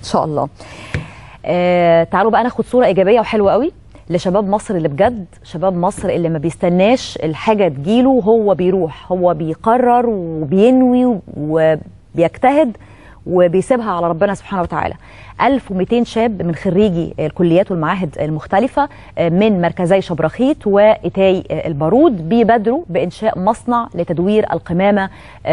ان شاء الله آه تعالوا بقى ناخد صوره ايجابيه وحلوه قوي لشباب مصر اللي بجد شباب مصر اللي ما بيستناش الحاجه تجيله وهو بيروح هو بيقرر وبينوي وبيجتهد وبيسيبها على ربنا سبحانه وتعالى 1200 شاب من خريجي الكليات والمعاهد المختلفة من مركزي شبرخيت وإتاي البارود بيبادروا بإنشاء مصنع لتدوير القمامة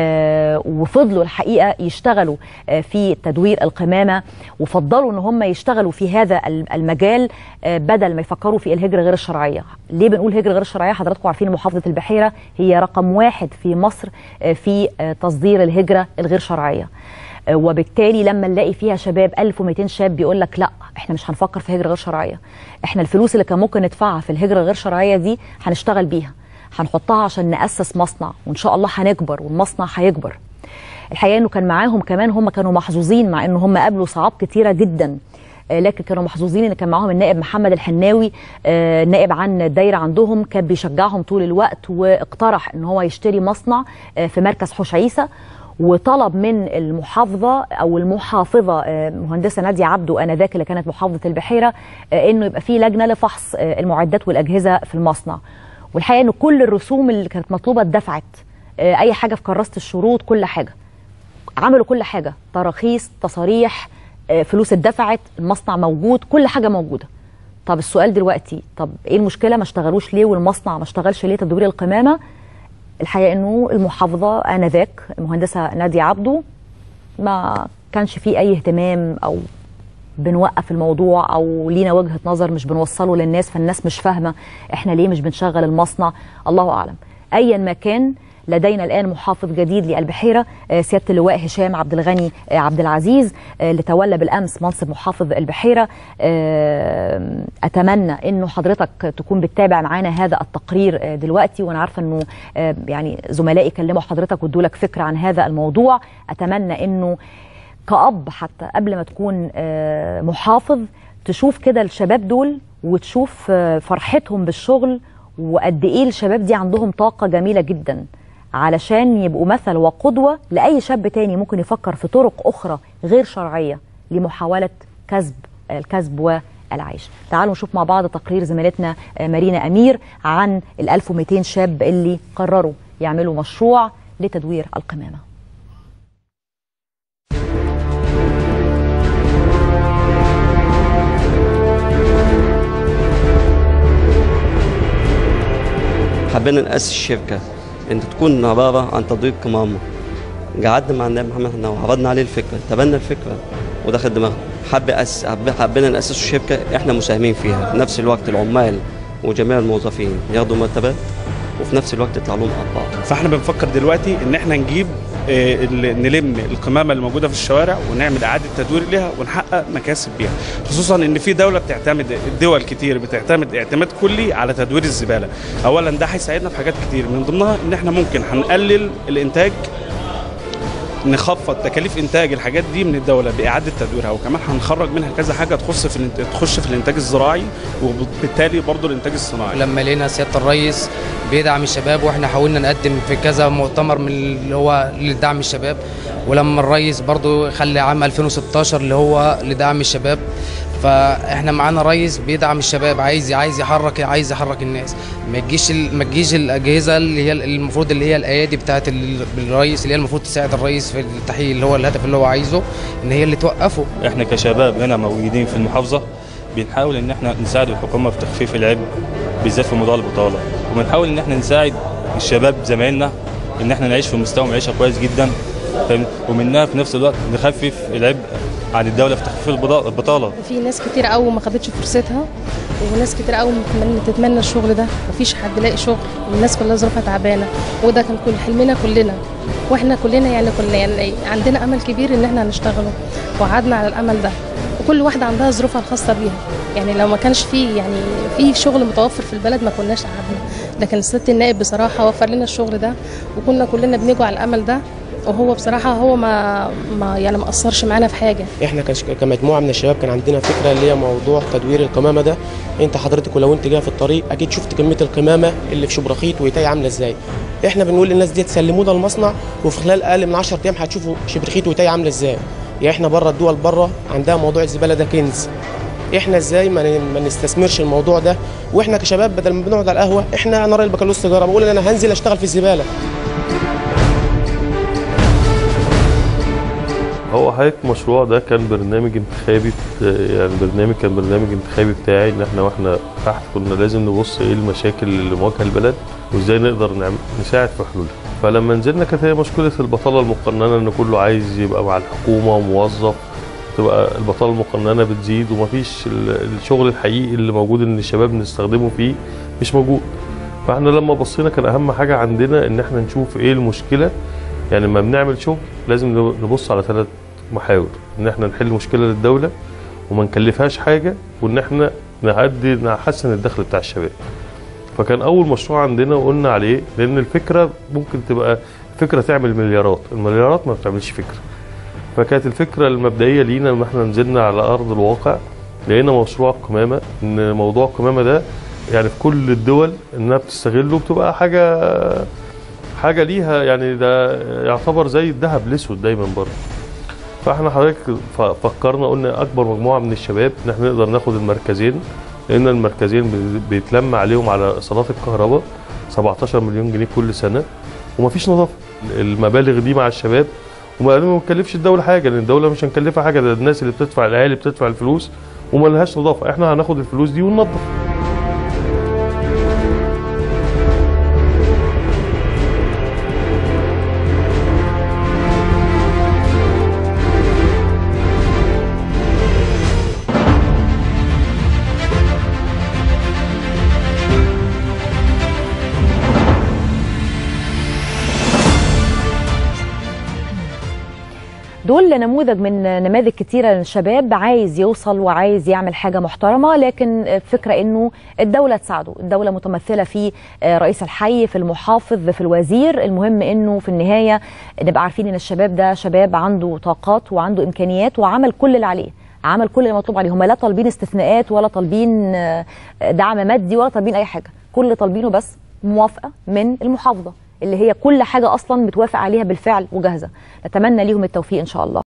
وفضلوا الحقيقة يشتغلوا في تدوير القمامة وفضلوا إن هم يشتغلوا في هذا المجال بدل ما يفكروا في الهجرة غير الشرعية ليه بنقول هجرة غير الشرعية حضراتكم عارفين محافظة البحيرة هي رقم واحد في مصر في تصدير الهجرة الغير شرعية وبالتالي لما نلاقي فيها شباب 1200 شاب بيقول لك لا احنا مش هنفكر في هجره غير شرعيه احنا الفلوس اللي كان ممكن ندفعها في الهجره غير شرعيه دي هنشتغل بيها هنحطها عشان ناسس مصنع وان شاء الله هنكبر والمصنع هيكبر الحقيقه انه كان معاهم كمان هم كانوا محظوظين مع ان هم قابلوا صعاب كتيره جدا لكن كانوا محظوظين ان كان معاهم النائب محمد الحناوي نائب عن الدايره عندهم كان بيشجعهم طول الوقت واقترح ان هو يشتري مصنع في مركز حوش عيسى وطلب من المحافظه او المحافظه مهندسه ناديه عبده انذاك اللي كانت محافظه البحيره انه يبقى في لجنه لفحص المعدات والاجهزه في المصنع والحقيقه انه كل الرسوم اللي كانت مطلوبه اتدفعت اي حاجه في كراسه الشروط كل حاجه عملوا كل حاجه تراخيص تصاريح فلوس اتدفعت المصنع موجود كل حاجه موجوده طب السؤال دلوقتي طب ايه المشكله ما اشتغلوش ليه والمصنع ما اشتغلش ليه تدوير القمامه الحقيقه انه المحافظه انذاك المهندسه ناديه عبده ما كانش فيه اي اهتمام او بنوقف الموضوع او لينا وجهه نظر مش بنوصله للناس فالناس مش فاهمه احنا ليه مش بنشغل المصنع الله اعلم ايا ما كان لدينا الان محافظ جديد للبحيره سياده اللواء هشام عبد الغني عبد العزيز اللي تولى بالامس منصب محافظ البحيره اتمنى انه حضرتك تكون بتتابع معانا هذا التقرير دلوقتي وانا عارفه انه يعني زملائي كلموا حضرتك وادوا لك فكره عن هذا الموضوع اتمنى انه كأب حتى قبل ما تكون محافظ تشوف كده الشباب دول وتشوف فرحتهم بالشغل وقد ايه الشباب دي عندهم طاقه جميله جدا علشان يبقوا مثل وقدوة لأي شاب تاني ممكن يفكر في طرق أخرى غير شرعية لمحاولة كسب الكسب والعيش تعالوا نشوف مع بعض تقرير زميلتنا مارينا أمير عن ال 1200 شاب اللي قرروا يعملوا مشروع لتدوير القمامة حبينا نأسس شركة انت تكون عباره عن تدوير قمامه قعدنا مع النائب محمد حناوي وعرضنا عليه الفكره تبنى الفكره ودخل دماغه حب أس... حبينا ناسس شركه احنا مساهمين فيها في نفس الوقت العمال وجميع الموظفين ياخدوا مرتبات وفي نفس الوقت يطلع لهم ارباح فاحنا بنفكر دلوقتي ان احنا نجيب آه نلم القمامه اللي موجوده في الشوارع ونعمل اعاده تدوير ليها ونحقق مكاسب بيها خصوصا ان في دوله بتعتمد دول كتير بتعتمد اعتماد كلي على تدوير الزباله اولا ده هيساعدنا في حاجات كتير من ضمنها ان احنا ممكن هنقلل الانتاج نخفض تكاليف انتاج الحاجات دي من الدوله باعاده تدويرها وكمان هنخرج منها كذا حاجه تخص في تخش في الانتاج الزراعي وبالتالي برضه الانتاج الصناعي لما لقينا سياده الرئيس بيدعم الشباب واحنا حاولنا نقدم في كذا مؤتمر من اللي هو لدعم الشباب ولما الرئيس برضه خلى عام 2016 اللي هو لدعم الشباب فاحنا معانا رئيس بيدعم الشباب عايز عايز يحرك عايز يحرك الناس ما تجيش ما تجيش الاجهزه اللي هي المفروض اللي هي الايادي بتاعه الرئيس اللي هي المفروض تساعد الرئيس في التحقيق اللي هو الهدف اللي هو عايزه ان هي اللي توقفه احنا كشباب هنا موجودين في المحافظه بنحاول ان احنا نساعد الحكومه في تخفيف العبء بالذات في موضوع البطاله وبنحاول ان احنا نساعد الشباب زمايلنا ان احنا نعيش في مستوى معيشه كويس جدا ومنها في نفس الوقت نخفف العبء عن الدوله في تخفيف البطاله في ناس كتير قوي ما خدتش فرصتها وناس كتير قوي تتمنى الشغل ده مفيش حد لاقي شغل والناس كلها ظروفها تعبانه وده كان كل حلمنا كلنا واحنا كلنا يعني كلنا يعني عندنا امل كبير ان احنا هنشتغله وقعدنا على الامل ده وكل واحده عندها ظروفها الخاصه بيها يعني لو ما كانش في يعني في شغل متوفر في البلد ما كناش قعدنا لكن ست النائب بصراحه وفر لنا الشغل ده وكنا كلنا بنجوا على الامل ده وهو بصراحه هو ما, ما يعني ما اثرش معانا في حاجه احنا كمجموعه من الشباب كان عندنا فكره اللي هي موضوع تدوير القمامه ده انت حضرتك ولو انت جاي في الطريق اكيد شفت كميه القمامه اللي في شبرخيت ويتاي عامله ازاي احنا بنقول للناس دي تسلمونا المصنع وفي خلال اقل من 10 ايام هتشوفوا شبرخيت ويتاي عامله ازاي يعني احنا بره الدول بره عندها موضوع الزباله ده كنز احنا ازاي ما ن- ما نستثمرش الموضوع ده واحنا كشباب بدل ما بنقعد على القهوه احنا انا راجل بكالوريوس تجاره بقول ان انا هنزل اشتغل في الزباله هو حضرتك المشروع ده كان برنامج انتخابي يعني برنامج كان برنامج انتخابي بتاعي ان احنا واحنا تحت كنا لازم نبص ايه المشاكل اللي مواجهه البلد وازاي نقدر نعمل نساعد في حلولها فلما نزلنا كانت هي مشكله البطاله المقننه ان كله عايز يبقى مع الحكومه وموظف تبقى البطاله المقننه بتزيد ومفيش ال- الشغل الحقيقي اللي موجود ان الشباب نستخدمه فيه مش موجود فاحنا لما بصينا كان اهم حاجه عندنا ان احنا نشوف ايه المشكله يعني لما بنعمل شغل لازم نبص على ثلاث محاور ان احنا نحل مشكله للدوله وما نكلفهاش حاجه وان احنا نعدي نحسن الدخل بتاع الشباب فكان اول مشروع عندنا وقلنا عليه لان الفكره ممكن تبقى فكره تعمل مليارات المليارات ما بتعملش فكره فكانت الفكره المبدئيه لينا لما احنا نزلنا على ارض الواقع لقينا مشروع القمامه ان موضوع القمامه ده يعني في كل الدول انها بتستغله بتبقى حاجه حاجه ليها يعني ده يعتبر زي الذهب الاسود دايما بره فاحنا حضرتك ف- فكرنا قلنا اكبر مجموعه من الشباب ان احنا نقدر ناخد المركزين لان المركزين بي- بيتلم عليهم على ايصالات الكهرباء 17 مليون جنيه كل سنه ومفيش نظافه المبالغ دي مع الشباب وما ما بتكلفش الدوله حاجه لان الدوله مش هنكلفها حاجه ده الناس اللي بتدفع الاهالي بتدفع الفلوس وما لهاش نظافه احنا هناخد الفلوس دي وننظف دول نموذج من نماذج كتيرة للشباب عايز يوصل وعايز يعمل حاجة محترمة لكن الفكرة انه الدولة تساعده الدولة متمثلة في رئيس الحي في المحافظ في الوزير المهم انه في النهاية نبقى عارفين ان الشباب ده شباب عنده طاقات وعنده امكانيات وعمل كل اللي عليه عمل كل اللي مطلوب عليه هم لا طالبين استثناءات ولا طالبين دعم مادي ولا طالبين اي حاجة كل اللي طالبينه بس موافقة من المحافظة اللي هي كل حاجة أصلا متوافق عليها بالفعل وجاهزة نتمنى ليهم التوفيق إن شاء الله